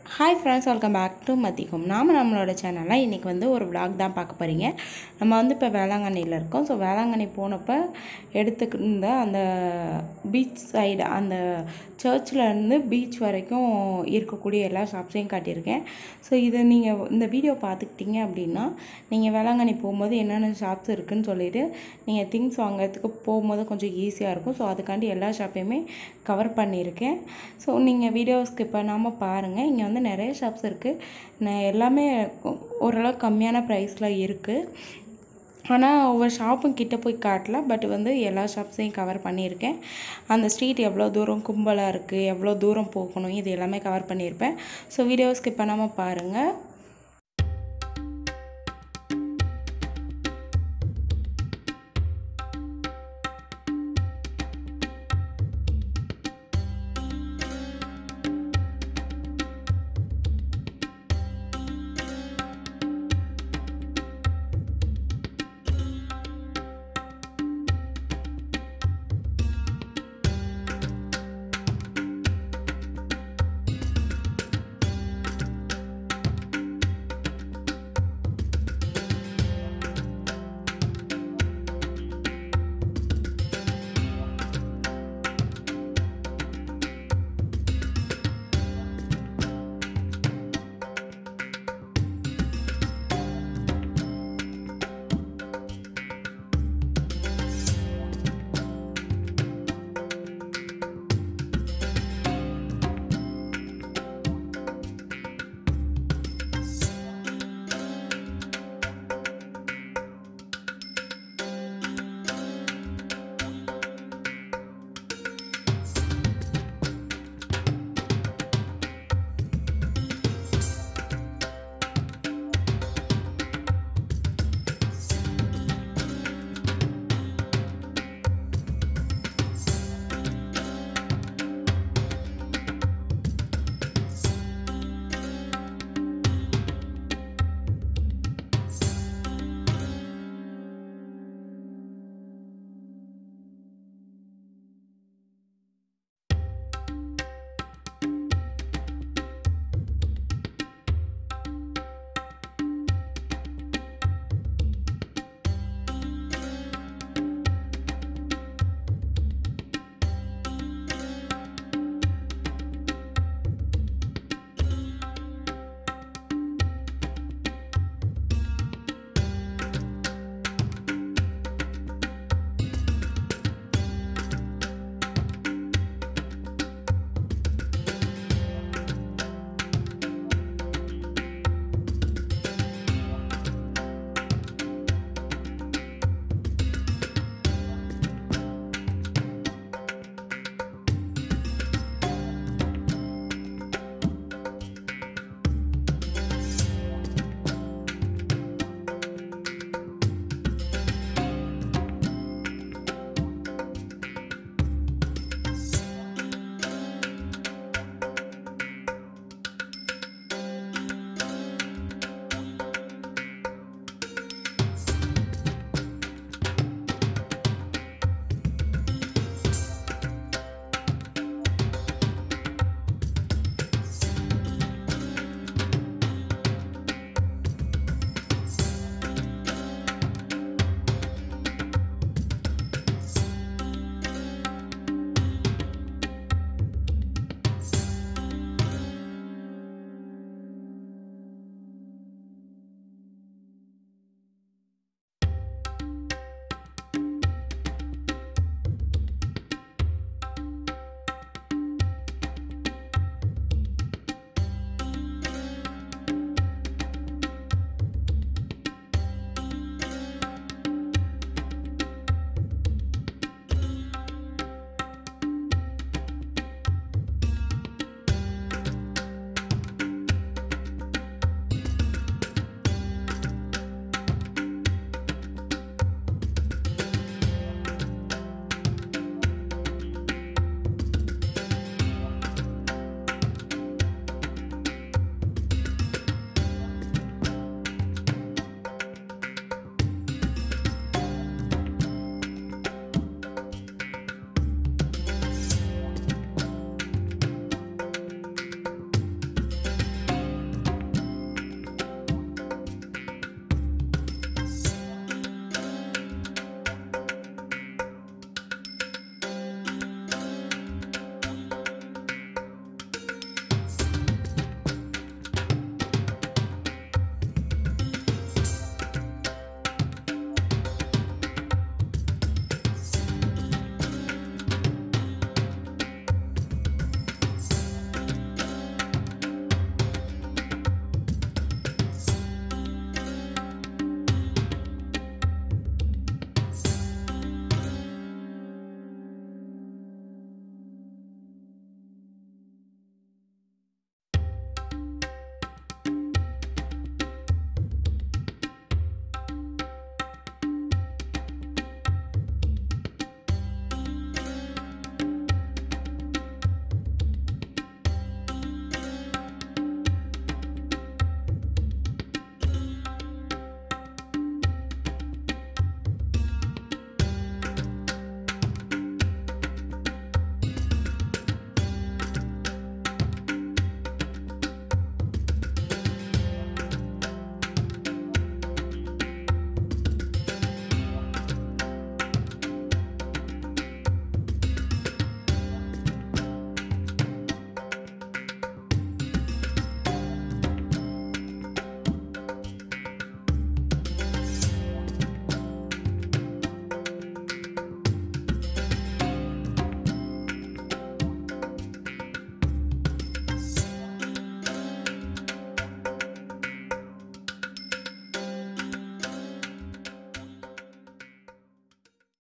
hi friends welcome back to மதிகம் நாம் நம்மளோட சேனலில் இன்றைக்கி வந்து ஒரு vlog தான் பார்க்க போகிறீங்க நம்ம வந்து இப்போ வேளாங்கண்ணியில் இருக்கோம் ஸோ வேளாங்கண்ணி போனப்போ எடுத்துக்கிருந்த அந்த பீச் சைடு அந்த சர்ச்சில் இருந்து பீச் வரைக்கும் இருக்கக்கூடிய எல்லா ஷாப்ஸையும் காட்டியிருக்கேன் ஸோ இதை நீங்கள் இந்த வீடியோ பார்த்துக்கிட்டீங்க அப்படின்னா நீங்கள் வேளாங்கண்ணி போகும்போது என்னென்ன ஷாப்ஸ் இருக்குன்னு சொல்லிட்டு நீங்கள் திங்ஸ் வாங்குறதுக்கு போகும்போது கொஞ்சம் ஈஸியாக இருக்கும் ஸோ அதுக்காண்டி எல்லா ஷாப்பையுமே கவர் பண்ணியிருக்கேன் ஸோ நீங்கள் வீடியோ ஸ்கிப் பண்ணாமல் பாருங்கள் இங்கே வந்து நிறைய ஷாப்ஸ் இருக்குது நான் எல்லாமே ஓரளவு கம்மியான ப்ரைஸில் இருக்குது ஆனால் ஒவ்வொரு ஷாப்பும் கிட்ட போய் காட்டல பட் வந்து எல்லா ஷாப்ஸையும் கவர் பண்ணியிருக்கேன் அந்த ஸ்ட்ரீட் எவ்வளோ தூரம் கும்பலாக இருக்குது எவ்வளோ தூரம் போகணும் இது எல்லாமே கவர் பண்ணியிருப்பேன் ஸோ வீடியோ ஸ்கிப் பண்ணாமல் பாருங்கள்